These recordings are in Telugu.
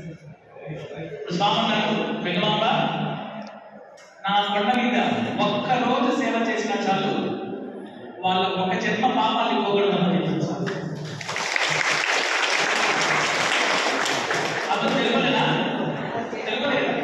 ఇప్పుడు స్వామి అన్నారు వెంగమాంబ నా కొండ మీద ఒక్క రోజు సేవ చేసినా చాలు వాళ్ళ ఒక జన్మ పాపాలు పోగొడమని చెప్పారు స్వామి అప్పుడు తెలుగులేనా తెలుగులేదా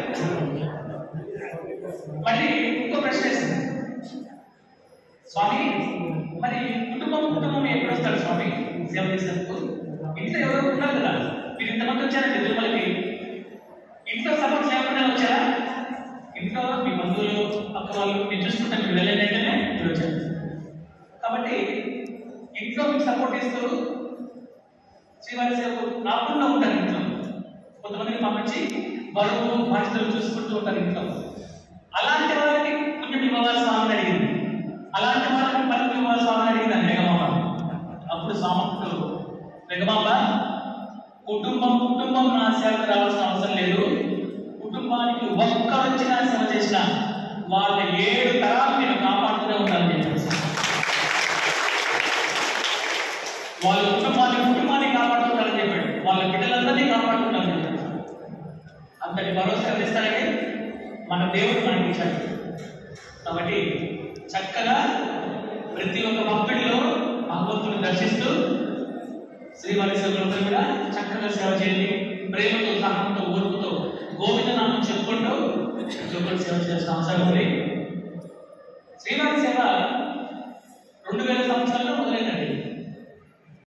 మళ్ళీ ఇంకో ప్రశ్న వేసింది స్వామి మరి కుటుంబం కుటుంబం ఎక్కడ వస్తారు స్వామి సేవ చేసేందుకు ఇంట్లో ఎవరో ఉన్నారు కదా మీరు ఇంతమంది వచ్చారండి తిరుమలకి ఇంట్లో సపోర్ట్ లేకుండా వచ్చారా ఇంట్లో మీ బంధువులు పక్క వాళ్ళు మీరు చూసుకుంటే మీరు వెళ్ళిన వెంటనే మీరు వచ్చారు కాబట్టి ఇంట్లో మీకు సపోర్ట్ ఇస్తూ శ్రీవారి సేవకు రాకుండా ఉంటారు ఇంట్లో కొంతమందిని పంపించి బరువు బాధ్యతలు చూసుకుంటూ ఉంటారు ఇంట్లో అలాంటి వాళ్ళకి పుణ్యం ఇవ్వాలి స్వామిని అడిగింది అలాంటి వాళ్ళకి పలుకు ఇవ్వాలి స్వామిని అడిగింది అని వెగమాంబ అప్పుడు స్వామకుడు వెగమాంబ కుటుంబం కుటుంబం నా సేవకు రావాల్సిన అవసరం లేదు కుటుంబానికి ఒక్క వచ్చిన సేవ చేసిన వాళ్ళ ఏడు తరాలు నేను కాపాడుతూనే ఉంటానని చెప్పాను వాళ్ళ కుటుంబాన్ని కుటుంబాన్ని కాపాడుతుంటారని చెప్పాడు వాళ్ళ బిడ్డలందరినీ కాపాడుతుంటారని చెప్పాడు అంతటి భరోసా ఇస్తారండి మన దేవుడు మనకి ఇచ్చాడు కాబట్టి చక్కగా ప్రతి ఒక్క భక్తుడిలో భగవంతుని దర్శిస్తూ శ్రీవారి సేవలందరూ కూడా చక్కగా సేవ చేయండి ప్రేమతో సహనంతో ఓర్పుతో గోవింద నామం చెప్పుకుంటూ చెప్పుకుంటూ సేవ చేయాల్సిన అవసరం ఉంది